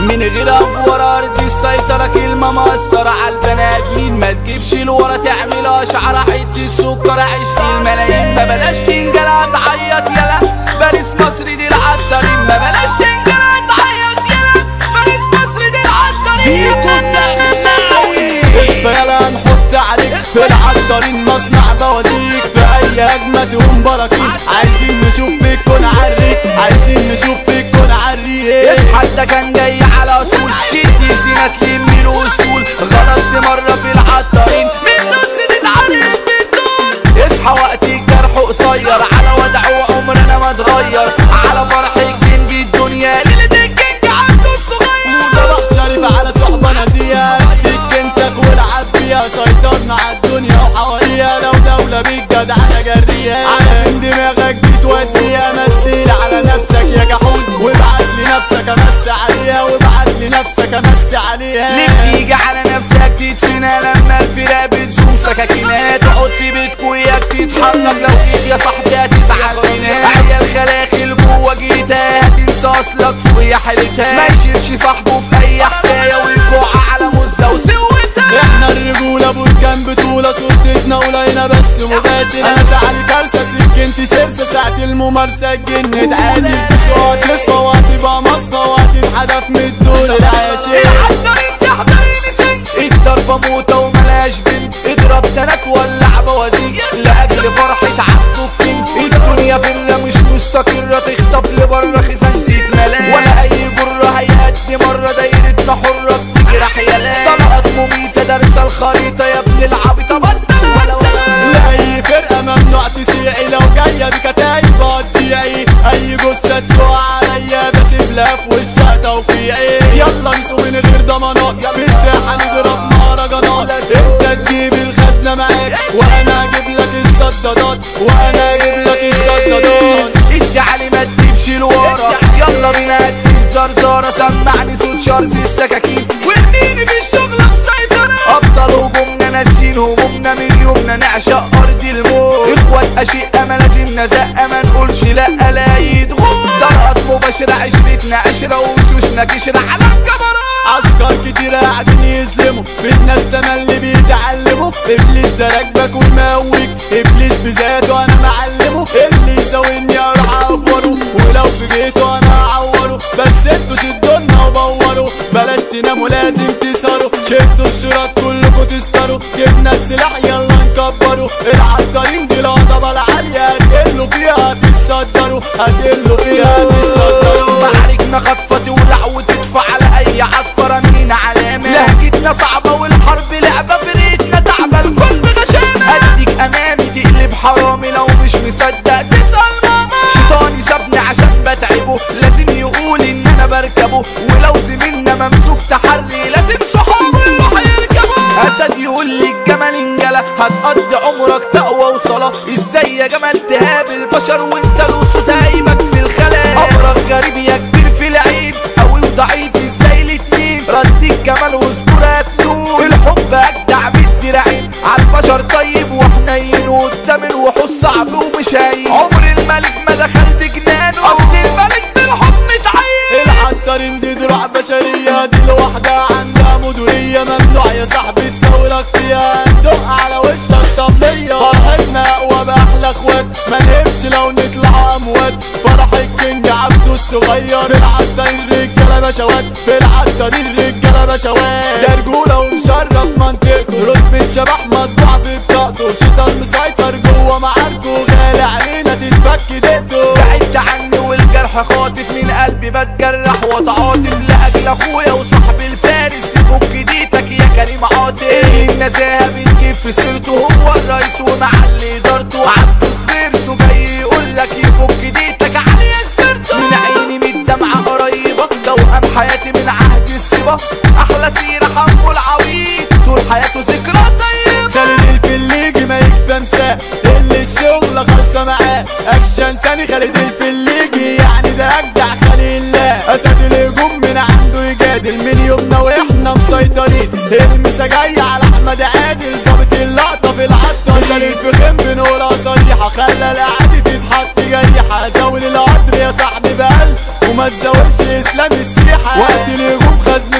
من غير افوار ارض السيطرة كلمة مأثرة على البني ادمين ما تجيبش لورا تعملها شعر حتة سكر عيش الملايين ما بلاش تنجلها تعيط يلا باريس مصر دي العطارين ما بلاش تنجلها تعيط يلا باريس مصر دي العطارين فيكو النقاوي البيالة هنحط عليك في العطارين مصنع بوازيك في اي هجمة تقوم براكين عايزين نشوف فيك كون عري عايزين نشوف فيك كون عري اصحى ده كان جاي على اصول شد سينا تلم له اسطول غلطت مرة في العطارين من نص تتعرف بالطول اصحى وقت الجرح قصير على وضع وعمرنا ما اتغير على فرح الكينج الدنيا ليلة الكينج عنده الصغير صباح شريف على صحبة نازية سكنتك والعب بيها سيطرنا على الدنيا وحواليها لو دولة بالجدع انا جرية على من دماغك دي توديها مثل على نفسك يا جحود وابعت لنفسك امس عليها وابعت لنفسك امس عليها ليه بتيجي على نفسك تدفنها لما الفرقة بتزوم سكاكينات تقعد في بيتك وياك تتحرك لو جيت يا صاحبي هتزعل فينا عيال خلاخل جوه جيتها هتنسى اصلك فوق حيلتها ما يشيلش صاحبه في اي حكايه ويقع على مزه وسوتها احنا الرجولة بركان بطولة صورتنا قليلة بس مباشر انا زعل كارثة سكنت شرسة ساعة الممارسة اتجنت عايز تسوى تصفى وهتبقى مصفى وهتتحدف من الدور العاشر العطارين تحضريني سن الضربة موتة وملاش بنت اضرب تنات ولع بوازيك لأجل فرحة عبده الكينج الدنيا فيلا مش مستقرة تخطف لبره خزانتك ملاك ولا أي جرة هيأدي مرة دايرتنا حرة بتجرح يا طلقات مميتة دارسة الخريطة يا ابن العبيطة بطل ولا ولا لأي فرقة ممنوع تسيعي لو جاية بكتايب هتضيعي أي جثة تسوق عليا بسيب لها في وشها توقيعي يلا نسوق من غير ضمانات في الساحة نضرب مهرجانات انت تجيب الخزنة معاك وأنا أجيب لك الصدادات وأنا أجيب لك الصدادات ادي علي ما تجيبش لورا يلا بينا ادي زرزارة سمعني صوت شرز السكاكين وارميني في الشغل مسيطرة ابطال هجومنا ناسين همومنا من يومنا نعشق ارض الموت اخوات اشقة ما لازم نزقة ما نقولش لا لا يدغول طلقات مباشرة عشرتنا عشرة وشوشنا كشرة على الجبروت عسكر كتير قاعدين يسلموا في الناس تملي بيتعلموا ابليس ده راكبك وموك ابليس بذاته انا معلمه اللي يساويني اروح اعوره ولو في جيته انا اعوره بس انتوا شدونا وبوروا بلاش تناموا لازم تسهروا شدوا الشراط كلكوا تسكروا جبنا السلاح يلا نكبروا العطارين دي الهضبة العالية هتقلوا فيها هتتصدروا هتقلوا فيها هتتصدروا معاركنا خطفة تولع وتدفع على اي عطفة رمينا علامة لهجتنا صعبة والحرب لعبة فريتنا تعبة الكل غشامة اديك امامي تقلب حرامي لو مش مصدق تسأل ماما شيطاني سابني عشان بتعبه لازم يقول ان انا بركبه ولو زميلنا ممسوك تحري لازم صحابه يروح يركبه اسد يقول لي الجمل انجلى هتقضي عمرك تقوى وصلاة ازاي يا جمال تهاب البشر وانت لوسو تايبك في الخلاء امرك غريب يا كبير في العيب قوي وضعيف ازاي الاتنين رديك جمال واسطورة تنون الحب اجدع بالدراعين عالبشر طيب وحنين وقدام الوحوش صعب ومش هين عمر الملك ما دخل بجنانه اصل الملك بالحب متعين العطارين دي دروع بشرية دي الواحدة عندها مدورية ممنوع يا صاحبي تسولك فيها ندق على وشك طبلية فرحتنا اقوى باحلى اخوات ما نهبش لو نطلع اموات فرح الكينج عبده الصغير العطارين رجالة بشوات في العطارين رجالة بشوات ده رجولة ومشرف منطقته رتبة شبح مطبوع ببطاقته شيطان مسيطر جوه معاركه غالي علينا تتفك دقته بعدت عني والجرح خاطف من قلبي بتجرح واتعاطف لاجل اخويا وصاحبي الفارس يفك ديتك يا كريم عاطف اللي النزاهه بتجيب في سيرته هو الرئيس ومعلي ادارته عبده سبيرته جاي يقول لك يفك ديتك علي سبيرته من عيني من الدمعه قريبه توأم حياتي من عهد السبا احلى سيره حمو العويد طول حياته ذكرى طيبه خالد الفليجي ما يكفى مساء اللي الشغلة خالصة معاه اكشن تاني خالد الفليجي يعني ده اجدع خليل الله اسد الهجوم من عنده يجادل من يومنا واحنا مسيطرين المسا جاية على احمد عادل ظابط اللقطة في العطة مثال الفخم بنقولها صريحة خلى القعدة تتحط جريحة زاول القدر يا صاحبي بقلب وما تزاولش اسلام السيحة وقت الهجوم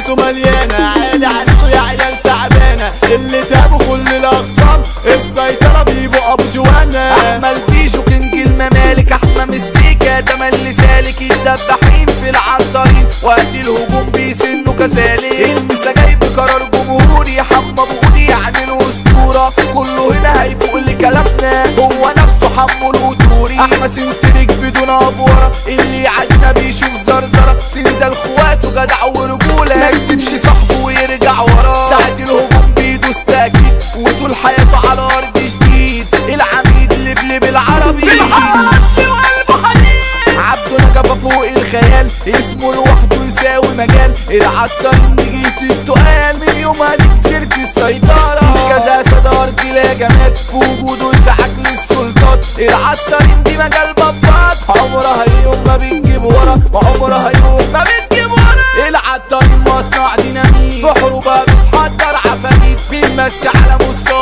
انتوا مليانة عالي عليكوا يا عيال تعبانة اللي تابوا كل الاخصام السيطرة بيبقوا ابو جوانا احمد بيجو كينج الممالك احمى مستيكا تملي سالك الدباحين في العنطرين وقت الهجوم بيسنوا كذلك المسا جاي بقرار جمهوري حمى بودي يعني الاسطوره كله هنا هيفوق لكلامنا هو نفسه حمو القدوري احمى سنتريك بدون افوره اللي يعدينا بيشوف زرزره سند اخواته جدع ورجوله ما يسيبش صاحبه ويرجع وراه ساعة الهجوم بيدوس تاكيد وطول حياته على ارض جديد العميد لبلب العربي في الحرس وقلبه حديد عبده نجفة فوق الخيال اسمه لوحده يساوي مجال العطار نجيت التقال من يومها دي سيرة السيطرة كذا اسد ارض لا جماد في وجوده ازعاج للسلطات العطارين دي مجال بابات عمرها يوم ما بتجيب ورا وعمرها يوم ما بتجيب ورا العطارين مصنع ديناميت في حروبها بتحضر عفاريت بيمسي على مستوى